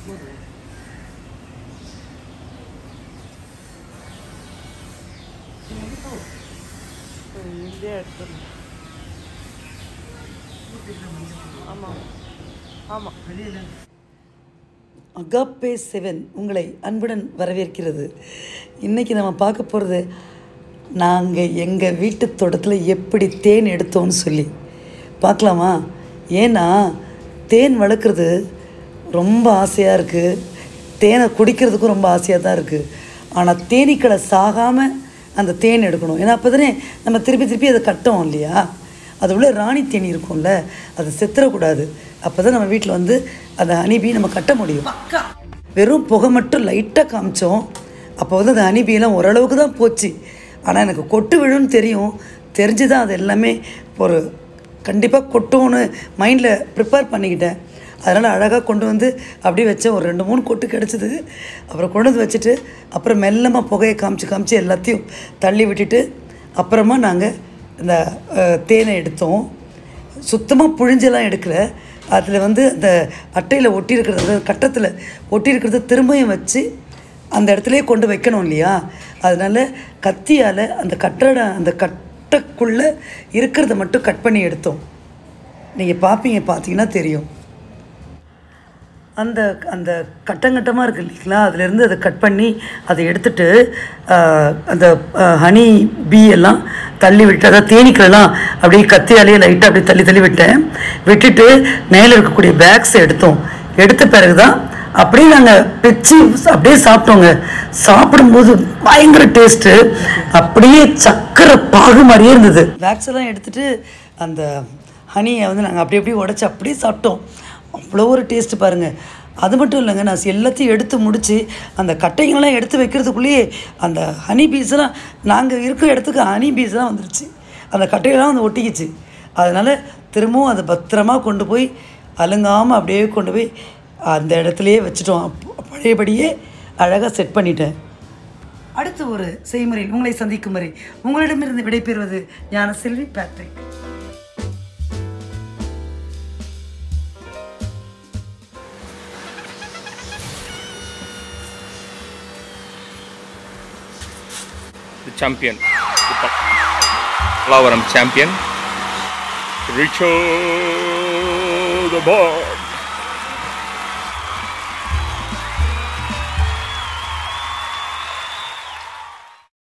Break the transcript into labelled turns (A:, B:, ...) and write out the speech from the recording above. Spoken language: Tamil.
A: இந்தியா எடுத்துருந்தேன் ஆமாம் ஆமாம்
B: அகாப்பே செவன் உங்களை அன்புடன் வரவேற்கிறது இன்றைக்கி நம்ம பார்க்க போகிறது நாங்கள் எங்கள் வீட்டு தோட்டத்தில் எப்படி தேன் எடுத்தோம்னு சொல்லி பார்க்கலாமா ஏன்னா தேன் வளர்க்குறது ரொம்ப ஆசையாக இருக்குது தேனை குடிக்கிறதுக்கும் ரொம்ப ஆசையாக தான் இருக்குது ஆனால் தேனீக்களை சாகாமல் அந்த தேன் எடுக்கணும் ஏன்னா அப்போ தானே நம்ம திருப்பி திருப்பி அதை கட்டோம் இல்லையா அது உள்ள ராணி தேனி இருக்கும்ல அது செத்துறக்கூடாது அப்போ தான் நம்ம வீட்டில் வந்து அந்த அனிபி நம்ம கட்ட முடியும் வெறும் புகை மட்டும் லைட்டாக காமிச்சோம் அப்போ வந்து அந்த அனிபியெல்லாம் ஓரளவுக்கு தான் போச்சு ஆனால் எனக்கு கொட்டு விழுன்னு தெரியும் தெரிஞ்சு தான் அது எல்லாமே ஒரு கண்டிப்பாக கொட்டும்னு மைண்டில் ப்ரிப்பேர் பண்ணிக்கிட்டேன் அதனால் அழகாக கொண்டு வந்து அப்படியே வச்சேன் ஒரு ரெண்டு மூணு கொட்டு கிடச்சிது அப்புறம் கொண்டு வந்து வச்சுட்டு அப்புறம் மெல்லமாக புகையை காமிச்சு காமிச்சு எல்லாத்தையும் தள்ளி விட்டுட்டு அப்புறமா நாங்கள் இந்த அஹ், தேனை எடுத்தோம் சுத்தமாக புழிஞ்செல்லாம் எடுக்கல அதில் வந்து அந்த அட்டையில் ஒட்டி இருக்கிறது கட்டத்தில் ஒட்டி இருக்கிறத திரும்பியும் வச்சு அந்த இடத்துலயே கொண்டு வைக்கணும் இல்லையா அதனால கத்தியால் அந்த கட்டட அந்த கட்டக்குள்ளே இருக்கிறத மட்டும் கட் பண்ணி எடுத்தோம் நீங்கள் பார்ப்பீங்க பார்த்தீங்கன்னா தெரியும் அந்த அந்த கட்டங்கட்டமாக இருக்கு இல்லைங்களா அதுலேருந்து அதை கட் பண்ணி அதை எடுத்துட்டு ஆஹ், அந்த ஹனி பீ எல்லாம் தள்ளி விட்டு அதாவது தேனீக்களெல்லாம் அப்படியே கத்தியாலேயே லைட்டாக அப்படியே தள்ளி தள்ளி விட்டேன் விட்டுட்டு மேலே இருக்கக்கூடிய பேக்ஸ் எடுத்தோம் எடுத்த பிறகு தான் அப்படியே நாங்கள் பிச்சு அப்படியே சாப்பிட்டோங்க சாப்பிடும்போது பயங்கர டேஸ்ட்டு அப்படியே சக்கரை பாகு மாதிரியே இருந்தது பேக்ஸ் எல்லாம் எடுத்துட்டு அந்த ஹனியை வந்து நாங்கள் அப்படி அப்படியே உடச்சி அப்படியே சாப்பிட்டோம் அவ்வளோ ஒரு டேஸ்ட்டு பாருங்கள் அது மட்டும் இல்லைங்க நான் எல்லாத்தையும் எடுத்து முடித்து அந்த கட்டைங்கள்லாம் எடுத்து வைக்கிறதுக்குள்ளேயே அந்த ஹனி பீஸ்லாம் நாங்கள் இருக்கிற இடத்துக்கு ஹனி பீஸ்லாம் வந்துருச்சு அந்த கட்டையெல்லாம் வந்து ஒட்டிக்கிச்சு அதனால் திரும்பவும் அதை பத்திரமா கொண்டு போய் அலுங்காமல் அப்படியே கொண்டு போய் அந்த இடத்துலையே வச்சுட்டோம் அப்ப- பழையபடியே அழகாக செட் பண்ணிட்டேன் அடுத்த ஒரு செய்முறையில் உங்களை சந்திக்கும் வரை உங்களிடமிருந்து விடைபெறுவது Gnana Selvi Patrick
C: the champion, the Pa- Pallavaram champion, Richard the Boy.